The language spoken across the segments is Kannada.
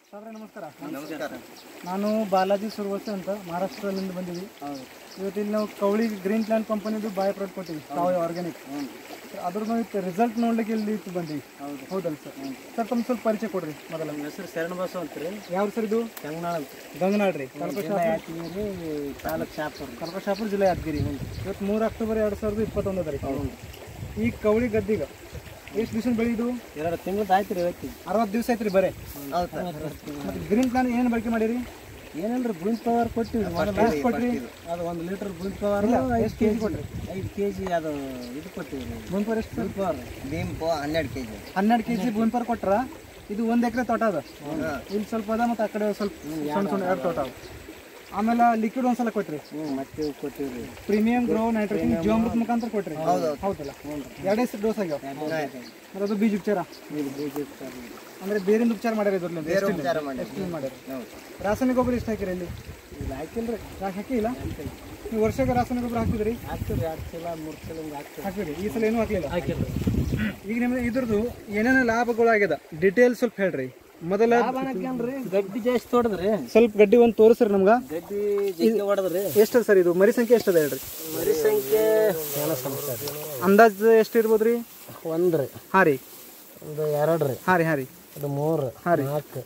ಸಾಬ್ರೆ ನಮಸ್ಕಾರ ನಮಸ್ಕಾರ ನಾನು ಬಾಲಾಜಿ ಸುರ್ವಸೆ ಅಂತ ಮಹಾರಾಷ್ಟ್ರದಿಂದ ಬಂದಿದ್ವಿ ಹೌದು ಇವತ್ತು ಇಲ್ಲಿ ನಾವು ಕವಳಿ ಗ್ರೀನ್ ಪ್ಲಾನ್ ಕಂಪನಿದು ಬಾಯ್ ಪ್ರಾಡಕ್ಟ್ ಕೊಟ್ಟಿವಿ ಸಾವಯವ ಆರ್ಗ್ಯಾನಿಕ್ ಅದ್ರದ್ದು ಇತ್ತು ರಿಸಲ್ಟ್ ನೋಡ್ಲಿಕ್ಕೆ ಇಲ್ಲಿ ಇತ್ತು ಬಂದ್ವಿ ಹೌದು ಹೌದಲ್ಲ ಸರ್ ಸರ್ ತಮ್ಮ ಸ್ವಲ್ಪ ಪರಿಚಯ ಕೊಡ್ರಿ ಮೊದಲ ನಮ್ಮ ಹೆಸರು ಶರಣ ಬಸವ ಅಂತ ರೀ ಯಾವ ಸರ್ ಇದು ಕಂಗನಾಳ ಅಂತ ಗಂಗನಾಳ್ ರೀ ಜಿಲ್ಲಾ ಯಾದಗಿರಿ ತಾಲೂಕು ಶಾಪುರ ಕನಕಶಾಪುರ ಜಿಲ್ಲೆ ಯಾದಗಿರಿ ಇವತ್ತು ಮೂರು ಅಕ್ಟೋಬರ್ ಎರಡು ಸಾವಿರದ ಇಪ್ಪತ್ತೊಂದು ತಾರೀಕು ಈ ಕವಳಿ ಗದ್ದಿಗ ಎಷ್ಟು ದಿವಸ ಬೆಳೆಯುದು ಎರಡು ತಿಂಗಳದ್ದು ಆಯ್ತು ರೀ ಇವತ್ತು ಅರವತ್ತು ದಿವಸ ಐತ್ರಿ ಬರೇ ಹೌದು ಮತ್ತೆ ಗ್ರೀನ್ ಪ್ಲಾನ್ ಏನು ಬಳಕೆ ಮಾಡಿರಿ ಏನಿಲ್ಲ ಬುಂದ್ ಪವರ್ ಕೊಟ್ಟಿವಿ ಎಷ್ಟು ಕೊಟ್ರಿ ಅದು ಒಂದು ಲೀಟರ್ ಬುಂದ್ ಪವರ್ ಎಷ್ಟು ಕೆಜಿ ಕೊಟ್ರಿ ಐದು ಕೆ ಜಿ ಅದು ಇದು ಕೊಟ್ಟಿವಿ ರೀ ಬೂನ್ಪರ್ ಎಷ್ಟು ಬುಂದ್ ಪವರ್ ಭೀಮ್ಪು ಹನ್ನೆರಡು ಕೆ ಜಿ ಹನ್ನೆರಡು ಕೆ ಜಿ ಬೂನ್ಪರ್ ಕೊಟ್ರ ಇದು ಒಂದು ಎಕರೆ ತೋಟ ಅದ ಇಲ್ಲಿ ಸ್ವಲ್ಪ ಅದ ಮತ್ತು ಆ ಕಡೆ ಸ್ವಲ್ಪ ಸಣ್ಣ ಸಣ್ಣ ಎರಡು ತೋಟ ಅವ ಆಮೇಲೆ ಲಿಕ್ವಿಡ್ ಒಂದ್ಸಲ ಕೊಟ್ರಿ ಹ್ಞೂ ಮತ್ತೆ ಇವು ಕೊಟ್ಟಿವಿ ರೀ ಪ್ರೀಮಿಯಂ ಗ್ರೋ ನೈಟ್ರೋಜನ್ ಜೀವಾಮೃತ ಮುಖಾಂತರ ಕೊಟ್ರಿ ಹೌದಲ್ಲ ಎರಡೇ ಡೋಸ್ ಆಗ್ಯಾವ ಮತ್ತೆ ಅದು ಬೀಜ ಉಪಚಾರ ಇದು ಬೀಜ ಉಪಚಾರ ರೀ. ಅಂದ್ರೆ ಬೇರಿಂದ ಉಪಚಾರ ಮಾಡ್ಯಾರ ಇದ್ರಲ್ಲಿ ಬೇರೆ ಉಪಚಾರ ಮಾಡಿ ಎಷ್ಟು ಮಾಡ್ಯಾರ ಹೌದು ರಾಸಾಯನಿಕ ಗೊಬ್ಬರ ಎಷ್ಟು ಹಾಕಿರಿ ಇಲ್ಲಿ ಇದು ಹಾಕಿಲ್ರಿ ಯಾಕೆ ಹಾಕಿಲ್ಲ ನೀವು ವರ್ಷಕ್ಕೆ ರಾಸಾಯನಿಕ ಗೊಬ್ಬರ ಹಾಕಿದ್ರಿ ಹಾಕ್ತೀವಿ ಎರಡು ಚೀಲ ಮೂರು ಚೀಲ ಹಿಂಗೆ ಹಾಕ್ತೀವಿ ಹಾಕಿದ್ರಿ ಈ ಸಲ ಏನೂ ಹಾಕ್ಲಿಲ್ಲ ಹಾಕಿಲ್ರಿ ಈಗ ನಿಮ್ಗೆ ಇದ್ರದ್ದು ಏನೇನು ಲಾಭಗಳು ಆಗ್ಯದ ಡಿಟೇಲ್ ಸ್ವಲ್ಪ ಹೇಳ್ರಿ ಮೊದಲ ಹಾಕ್ಯಾನ್ರಿ ಗಡ್ಡಿ ಜಾಸ್ತಿ ಹೊಡೆದ್ರಿ ಸ್ವಲ್ಪ ಗಡ್ಡಿ ಒಂದು ತೋರಿಸ್ರಿ ನಮ್ಗೆ ಗಡ್ಡಿ ಜಗ್ಗಿ ಹೊಡೆದ್ರಿ ಎಷ್ಟದ ಸರ್ ಇದು ಮರಿ ಸಂಖ್ಯೆ ಎಷ್ಟದ ಹೇಳ್ರಿ ಮರಿ ಸಂಖ್ಯೆ ಏನೋ ಸಮಸ್ಯೆ ರೀ ಅಂದಾಜು ಎಷ್ಟು ಇರ್ಬೋದು ರೀ ಒಂದು ರೀ ಹಾಂ ರೀ ಒಂದು ಎರಡು ರೀ ಹಾಂ ರೀ ಹಾಂ ರೀ ಅದು ಮೂರು ಹಾಂ ರೀ ನಾಲ್ಕು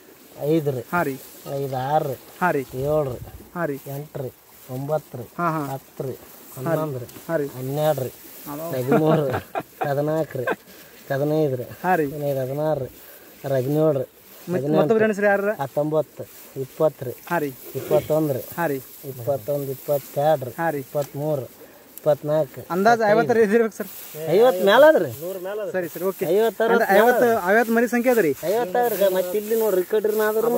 ಐದು ರೀ ಹಾಂ ರೀ ಐದು ಆರು ರೀ ಹಾಂ ರೀ ಏಳು ರೀ ಹಾಂ ರೀ ಎಂಟು ರೀ ಒಂಬತ್ತು ರೀ ಹಾಂ ಹಾಂ ಹತ್ತು ರೀ ಹನ್ನೊಂದು ರೀ ಹಾಂ ರೀ ಹನ್ನೆರಡು ರೀ ಹದಿಮೂರು ರೀ ಹದಿನಾಲ್ಕು ರೀ ಹದಿನೈದು ರೀ ಹಾಂ ರೀ ಹದಿನೈದು ಹದಿನಾರು ರೀ ಹದಿನೇಳು ರೀ ಮತ್ತೊಬ್ರು ಎಣಿಸ್ರಿ ಯಾರ ಹತ್ತೊಂಬತ್ತು ಇಪ್ಪತ್ತು ರೀ ಹಾಂ ರೀ ಇಪ್ಪತ್ತೊಂದು ರೀ ಹಾಂ ರೀ ಇಪ್ಪತ್ತೊಂದು ಇಪ್ಪತ್ತೆರಡು ರೀ ಹಾಂ ರೀ ಇಪ್ಪತ್ತ್ಮೂರು ಇಪ್ಪತ್ನಾಲ್ಕು ಅಂದಾಜು ಐವತ್ತರ ಇದಿರ್ಬೇಕು ಸರ್ ಐವತ್ತು ಮೇಲೆ ಅದ ರೀ ಸರಿ ಸರಿ ಓಕೆ ಐವತ್ತಾರು ಐವತ್ತು ಐವತ್ತು ಮರಿ ಸಂಖ್ಯೆ ಅದ ರೀ ಐವತ್ತಾರು ಮತ್ತೆ ಇಲ್ಲಿ ನೋಡ್ರಿ ಈ ಕಡ್ರಿನಾದ್ರೂ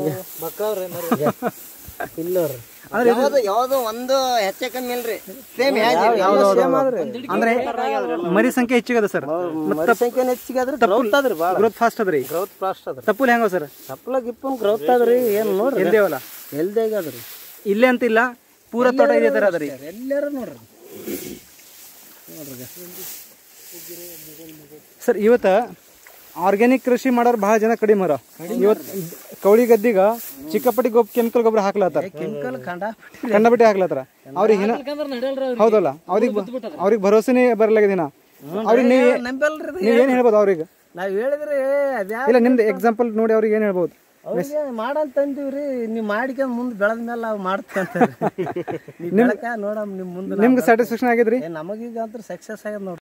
ಇಲ್ಲ ನೋಡ್ರಿ ಯಾವ್ದು ಯಾವ್ದು ಒಂದು ಹೆಚ್ಚೆ ಕಮ್ಮಿ ಇಲ್ರಿ ಸೇಮ್ ಅಂದ್ರೆ ಮರಿ ಸಂಖ್ಯೆ ಹೆಚ್ಚಿಗದ ಸರ್ ಮರಿ ಸಂಖ್ಯೆ ಹೆಚ್ಚಿಗೆ ಆದ್ರೆ ಗ್ರೌತ್ ಅದ್ರಿ ಭಾಳ ಗ್ರೋತ್ ಫಾಸ್ಟ್ ಅದ ರೀ ಗ್ರೌತ್ ಫಾಸ್ಟ್ ಅದ್ರಿ ತಪ್ಪುಲ್ ಹೆಂಗೋ ಸರ್ ಸಪ್ಲ ಗಿಪ್ಪನ್ ಗ್ರೌತ್ ಅದ್ರಿ ಏನ್ ನೋಡ್ರಿ ಎಲ್ದೇವಲ್ಲ ಎಲ್ದೇಗ ಅದ್ರಿ ಇಲ್ಲೇ ಅಂತಿಲ್ಲ ಪೂರ ತೋಟ ಇದೇ ತರ ಅದ ರೀ ಎಲ್ಲಾರು ನೋಡ್ರಿ ಸರ್ ಇವತ್ತ ಆರ್ಗ್ಯಾನಿಕ್ ಕೃಷಿ ಮಾಡೋರು ಬಹಳ ಜನ ಕಡಿಮೆ ಅರ ಇವತ್ತು ಕವಳಿ ಗದ್ದಿಗ ಚಿಕ್ಕಪಟ್ಟಿ ಗೊಬ್ಬ ಕೆಮಿಕಲ್ ಗೊಬ್ಬರ ಹಾಕ್ಲತ್ತಾರ ಕೆಮಿಕಲ್ ಕಂಡ ಕಂಡಪಟ್ಟಿ ಹಾಕ್ಲತ್ತಾರ ಅವ್ರಿಗೆ ಹಿನ ನಡೆಯಲ್ರಿ ಹೌದಲ್ಲ ಅವ್ರಿಗೆ ಅವ್ರಿಗೆ ಭರೋಸೆನೇ ಬರಲಾಗಿದಿನ ಅವ್ರಿಗೆ ನೀವು ನಂಬಲ್ರಿ ನೀವು ಏನು ಹೇಳ್ಬೋದು ಅವ್ರಿಗೆ ನಾವ್ ಹೇಳಿದ್ರಿ ಅದ್ಯಾ ಇಲ್ಲ ನಿಮ್ದು ಎಕ್ಸಾಂಪಲ್ ನೋಡಿ ಅವ್ರಿಗೆ ಏನು ಹೇಳ್ಬೋದು ಅವ್ರಿಗೆ ಮಾಡಂತ ಅಂತೀವ್ರಿ ನೀವ್ ಮಾಡಿಕೊಂಡ್ ಮುಂದ್ ಬೆಳೆದ ಮೇಲೆ ಅವ್ ಮಾಡ್ತಂತ ನೀವ್ ಬೆಳಕ ನೋಡಮ್ ನಿಮ್ ಮುಂದೆ ನಿಮ್ಗೆ ಸ್ಯಾಟಿಸ್ಫ್ಯಾಕ್ಷನ್ ಆಗಿದ್ರಿ ನಮಗೀಗ ಅಂತ ಸಕ್ಸಸ್ ಆಗ್ಯದ ನೋಡ್ರಿ